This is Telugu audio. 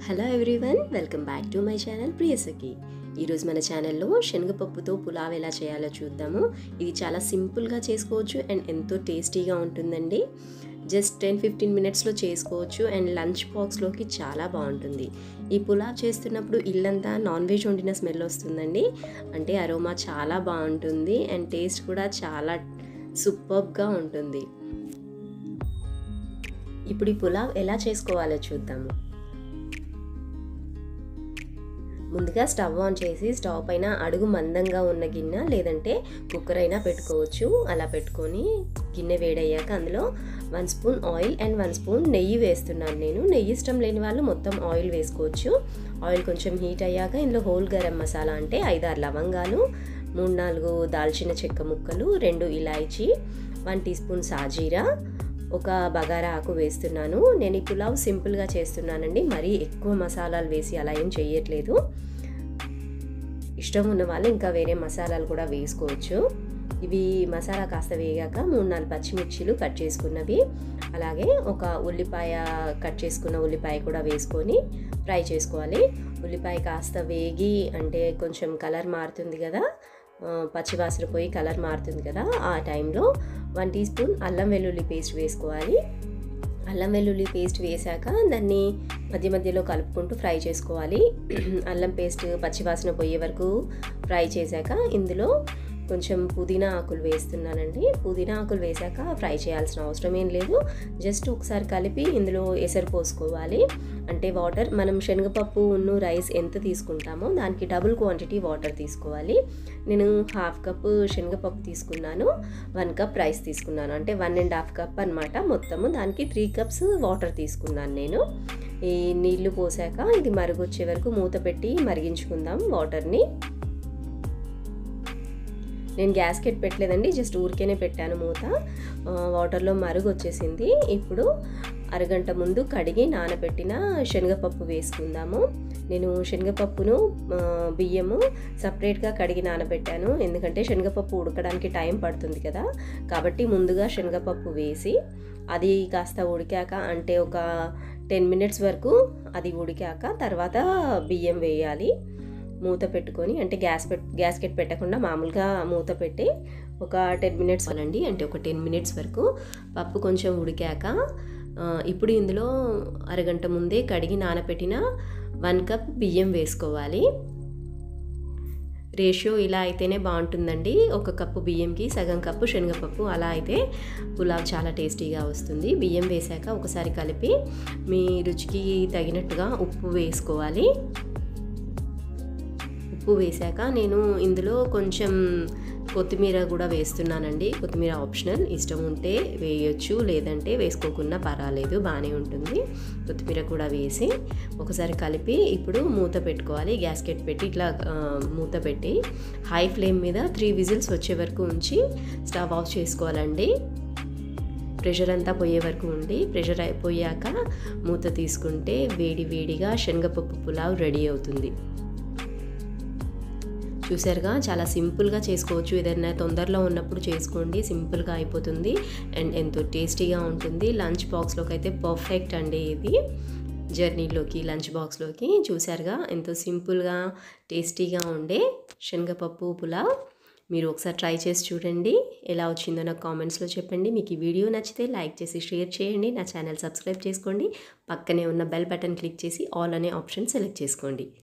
hello everyone welcome back to my channel Priyasakhi ఈరోజు మన ఛానల్లో శనగపప్పుతో పులావ్ ఎలా చేయాలో చూద్దాము ఇది చాలా సింపుల్గా చేసుకోవచ్చు అండ్ ఎంతో టేస్టీగా ఉంటుందండి జస్ట్ టెన్ ఫిఫ్టీన్ మినిట్స్లో చేసుకోవచ్చు అండ్ లంచ్ బాక్స్లోకి చాలా బాగుంటుంది ఈ పులావ్ చేస్తున్నప్పుడు ఇల్లంతా నాన్ వెజ్ వండిన స్మెల్ వస్తుందండి అంటే అరోమా చాలా బాగుంటుంది అండ్ టేస్ట్ కూడా చాలా సూపర్గా ఉంటుంది ఇప్పుడు ఈ పులావ్ ఎలా చేసుకోవాలో చూద్దాము ముందుగా స్టవ్ ఆన్ చేసి స్టవ్ పైన అడుగు మందంగా ఉన్న గిన్నె లేదంటే కుక్కర్ అయినా పెట్టుకోవచ్చు అలా పెట్టుకొని గిన్నె వేడయ్యాక అందులో one spoon oil and one spoon నెయ్యి వేస్తున్నాను నేను నెయ్యి ఇష్టం లేని వాళ్ళు మొత్తం ఆయిల్ వేసుకోవచ్చు ఆయిల్ కొంచెం హీట్ అయ్యాక ఇందులో హోల్ గరం మసాలా అంటే ఐదారు లవంగాలు మూడు నాలుగు దాల్చిన చెక్క ముక్కలు రెండు ఇలాయచీ వన్ టీ స్పూన్ సాజీరా ఒక బగారా ఆకు వేస్తున్నాను నేను ఈ పులావ్ సింపుల్గా చేస్తున్నానండి మరీ ఎక్కువ మసాలాలు వేసి అలా ఏం చేయట్లేదు ఇష్టం ఉన్న వాళ్ళు ఇంకా వేరే మసాలాలు కూడా వేసుకోవచ్చు ఇవి మసాలా కాస్త వేగాక మూడు నాలుగు పచ్చిమిర్చిలు కట్ చేసుకున్నవి అలాగే ఒక ఉల్లిపాయ కట్ చేసుకున్న ఉల్లిపాయ కూడా వేసుకొని ఫ్రై చేసుకోవాలి ఉల్లిపాయ కాస్త వేగి అంటే కొంచెం కలర్ మారుతుంది కదా పచ్చివాసన పోయి కలర్ మారుతుంది కదా ఆ టైంలో వన్ టీ స్పూన్ అల్లం వెల్లుల్లి పేస్ట్ వేసుకోవాలి అల్లం వెల్లుల్లి పేస్ట్ వేసాక దాన్ని మధ్య మధ్యలో కలుపుకుంటూ ఫ్రై చేసుకోవాలి అల్లం పేస్ట్ పచ్చివాసన పోయే వరకు ఫ్రై చేశాక ఇందులో కొంచెం పుదీనా ఆకులు వేస్తున్నానండి పుదీనా ఆకులు వేసాక ఫ్రై చేయాల్సిన అవసరం ఏం లేదు జస్ట్ ఒకసారి కలిపి ఇందులో ఎసరు పోసుకోవాలి అంటే వాటర్ మనం శనగపప్పు ఉన్ను రైస్ ఎంత తీసుకుంటామో దానికి డబుల్ క్వాంటిటీ వాటర్ తీసుకోవాలి నేను హాఫ్ కప్ శనగపప్పు తీసుకున్నాను వన్ కప్ రైస్ తీసుకున్నాను అంటే వన్ అండ్ హాఫ్ కప్ అనమాట మొత్తము దానికి త్రీ కప్స్ వాటర్ తీసుకున్నాను నేను ఈ నీళ్లు పోసాక ఇది మరుగొచ్చే వరకు మూత పెట్టి మరిగించుకుందాం వాటర్ని నేను గ్యాస్కెట్ పెట్టలేదండి జస్ట్ ఊరికేనే పెట్టాను మూత వాటర్లో మరుగు వచ్చేసింది ఇప్పుడు అరగంట ముందు కడిగి నానబెట్టిన శనగపప్పు వేసుకుందాము నేను శనగపప్పును బియ్యము సపరేట్గా కడిగి నానబెట్టాను ఎందుకంటే శనగపప్పు ఉడకడానికి టైం పడుతుంది కదా కాబట్టి ముందుగా శనగపప్పు వేసి అది కాస్త ఉడికాక అంటే ఒక టెన్ మినిట్స్ వరకు అది ఉడికాక తర్వాత బియ్యం వేయాలి మూత పెట్టుకొని అంటే గ్యాస్ పెట్ గ్యాస్కెట్ పెట్టకుండా మామూలుగా మూత పెట్టి ఒక టెన్ మినిట్స్ అనండి అంటే ఒక టెన్ మినిట్స్ వరకు పప్పు కొంచెం ఉడికాక ఇప్పుడు ఇందులో అరగంట ముందే కడిగి నానబెట్టిన వన్ కప్ బియ్యం వేసుకోవాలి రేషియో ఇలా అయితేనే బాగుంటుందండి ఒక కప్పు బియ్యంకి సగం కప్పు శనగపప్పు అలా అయితే పులావ్ చాలా టేస్టీగా వస్తుంది బియ్యం వేశాక ఒకసారి కలిపి మీ రుచికి తగినట్టుగా ఉప్పు వేసుకోవాలి ఉప్పు వేశాక నేను ఇందులో కొంచెం కొత్తిమీర కూడా వేస్తున్నానండి కొత్తిమీర ఆప్షనల్ ఇష్టం ఉంటే వేయొచ్చు లేదంటే వేసుకోకుండా పర్వాలేదు బాగానే ఉంటుంది కొత్తిమీర కూడా వేసి ఒకసారి కలిపి ఇప్పుడు మూత పెట్టుకోవాలి గ్యాస్కెట్ పెట్టి ఇట్లా మూత పెట్టి హై ఫ్లేమ్ మీద త్రీ విజిల్స్ వచ్చే వరకు ఉంచి స్టవ్ ఆఫ్ చేసుకోవాలండి ప్రెషర్ అంతా పోయే వరకు ఉండి ప్రెషర్ అయిపోయాక మూత తీసుకుంటే వేడి వేడిగా శనగపప్పు పులావ్ రెడీ అవుతుంది చూసారుగా చాలా సింపుల్గా చేసుకోవచ్చు ఏదైనా తొందరలో ఉన్నప్పుడు చేసుకోండి సింపుల్గా అయిపోతుంది అండ్ ఎంతో టేస్టీగా ఉంటుంది లంచ్ బాక్స్లోకి అయితే పర్ఫెక్ట్ అండి ఇది జర్నీలోకి లంచ్ బాక్స్లోకి చూసారుగా ఎంతో సింపుల్గా టేస్టీగా ఉండే శనగపప్పు పులావ్ మీరు ఒకసారి ట్రై చేసి చూడండి ఎలా వచ్చిందో నాకు కామెంట్స్లో చెప్పండి మీకు ఈ వీడియో నచ్చితే లైక్ చేసి షేర్ చేయండి నా ఛానల్ సబ్స్క్రైబ్ చేసుకోండి పక్కనే ఉన్న బెల్ బటన్ క్లిక్ చేసి ఆల్ అనే ఆప్షన్ సెలెక్ట్ చేసుకోండి